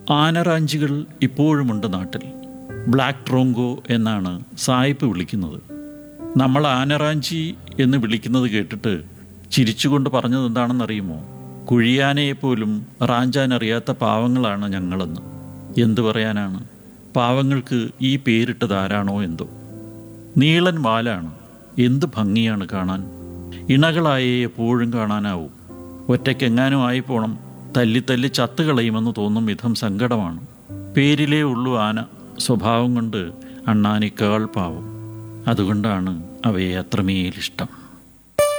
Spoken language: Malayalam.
ആനറാഞ്ചികൾ ഇപ്പോഴുമുണ്ട് നാട്ടിൽ ബ്ലാക്ക് ട്രോങ്കോ എന്നാണ് സായിപ്പ് വിളിക്കുന്നത് നമ്മൾ ആനറാഞ്ചി എന്ന് വിളിക്കുന്നത് കേട്ടിട്ട് ചിരിച്ചുകൊണ്ട് പറഞ്ഞത് എന്താണെന്നറിയുമോ കുഴിയാനയെപ്പോലും റാഞ്ചാൻ അറിയാത്ത പാവങ്ങളാണ് ഞങ്ങളെന്ന് എന്തു പറയാനാണ് പാവങ്ങൾക്ക് ഈ പേരിട്ടത് ആരാണോ എന്തോ നീളൻ വാലാണ് എന്ത് ഭംഗിയാണ് കാണാൻ ഇണകളായേ എപ്പോഴും കാണാനാവൂ ഒറ്റയ്ക്കെങ്ങാനും ആയി പോണം തല്ലി തല്ലി ചത്തുകളയുമെന്ന് തോന്നും വിധം സങ്കടമാണ് പേരിലേ ഉള്ളൂ ആന സ്വഭാവം കൊണ്ട് അണ്ണാനേക്കാൾ പാവം അതുകൊണ്ടാണ് അവയെ അത്രമേലിഷ്ടം